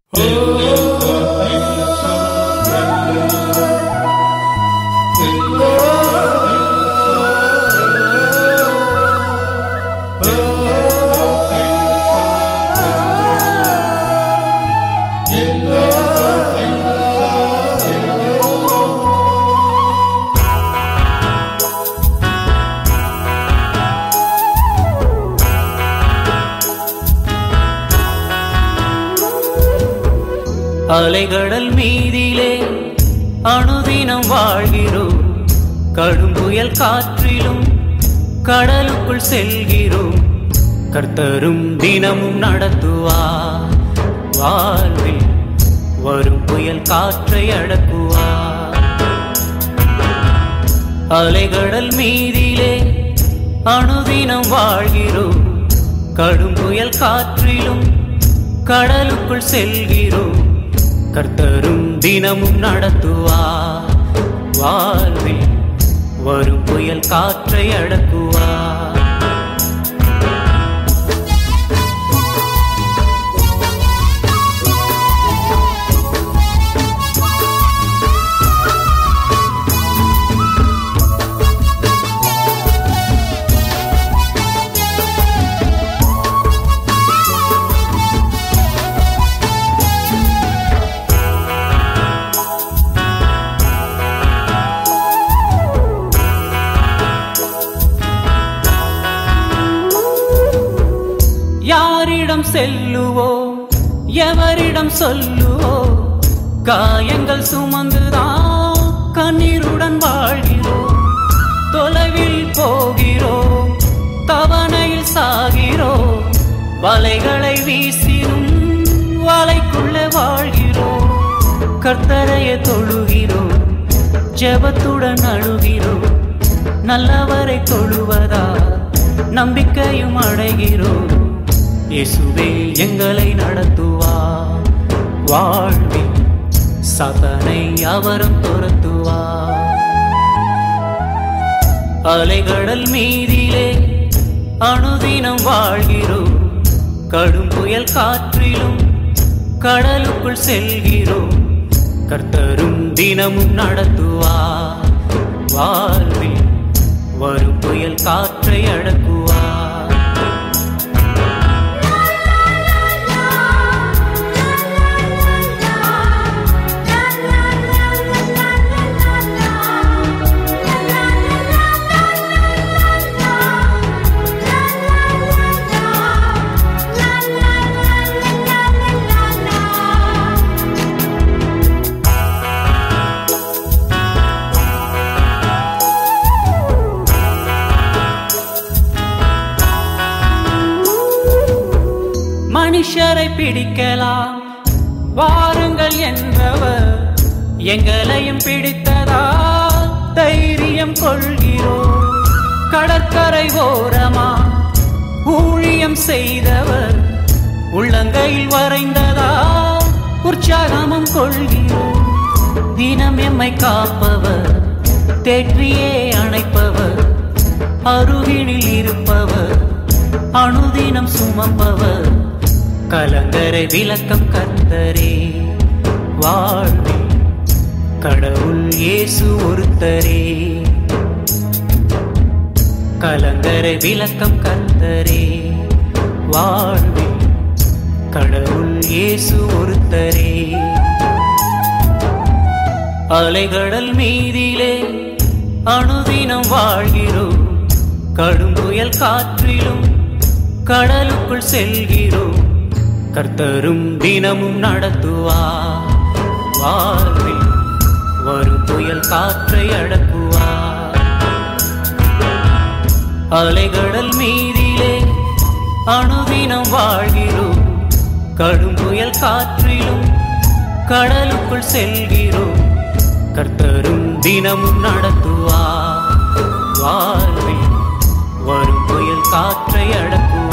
அலைகடல் மீதிலே அணுதினம் வாழ்கிறோம் கடும் புயல் காற்றிலும் கடலுக்குள் செல்கிறோம் கர்த்தரும் தினமும் நடத்துவார் வாழ்வில் வரும் புயல் காற்றை அடக்குவார் அலைகடல் மீதிலே அணுதினம் வாழ்கிறோம் கடும் புயல் காற்றிலும் கடலுக்குள் செல்கிறோம் கர்த்தரும் தினமும் நடத்துவார் வாழ்வில் வரும் புயல் காற்றை அடக்குவார் யாரிடம் செல்லுவோம் எவரிடம் சொல்லுவோம் காயங்கள் சுமந்துதான் கண்ணீருடன் வாழ்கிறோம் தொலைவில் போகிறோம் தவணையில் சாகிறோம் வலைகளை வீசினும் வலைக்குள்ளே வாழ்கிறோம் கர்த்தரையை தொழுகிறோம் ஜெபத்துடன் அழுகிறோம் நல்லவரை தொழுவதா நம்பிக்கையும் அடைகிறோம் இயேசுவே எங்களை நடத்துவார் வாழ்வில் சதனை அவரும் துரத்துவார் அலைகடல் மீதிலே அணுதினம் வாழ்கிறோம் கடும் புயல் காற்றிலும் கடலுக்குள் செல்கிறோம் கர்த்தரும் தினமும் நடத்துவார் வாழ்வில் வரும் புயல் காற்றை அடக்குவார் மனுஷரை பிடிக்கலாம் வாருங்கள் என்றவர் எங்களையும் பிடித்ததா தைரியம் கொள்கிறோம் கடற்கரை ஓரமா ஊழியம் செய்தவர் உள்ளங்கையில் வரைந்ததா உற்சாகமும் கொள்கிறோம் தினம் எம்மை காப்பவர் தேற்றியே அணைப்பவர் அருகினில் இருப்பவர் அணுதினம் சுமப்பவர் கலங்கரை விளக்கம் கர்த்தரே வாழ்வில் கடவுள் இயேசு ஒருத்தரே கலங்கரை விளக்கம் கர்த்தரே வாழ்வில் கடவுள் இயேசு ஒருத்தரே அலைகடல் மீதிலே அணுதினம் வாழ்கிறோம் கடும் புயல் காற்றிலும் கடலுக்குள் செல்கிறோம் கர்த்தரும் தினமும் நடத்துவார் வாழ்வில் வரும் புயல் காற்றை அடக்குவார் அலைகடல் மீதிலே அணுதினம் வாழ்கிறோம் கடும் புயல் காற்றிலும் கடலுக்குள் செல்கிறோம் கர்த்தரும் தினமும் நடத்துவார் வாழ்வில் வரும் புயல் காற்றை அடக்குவார்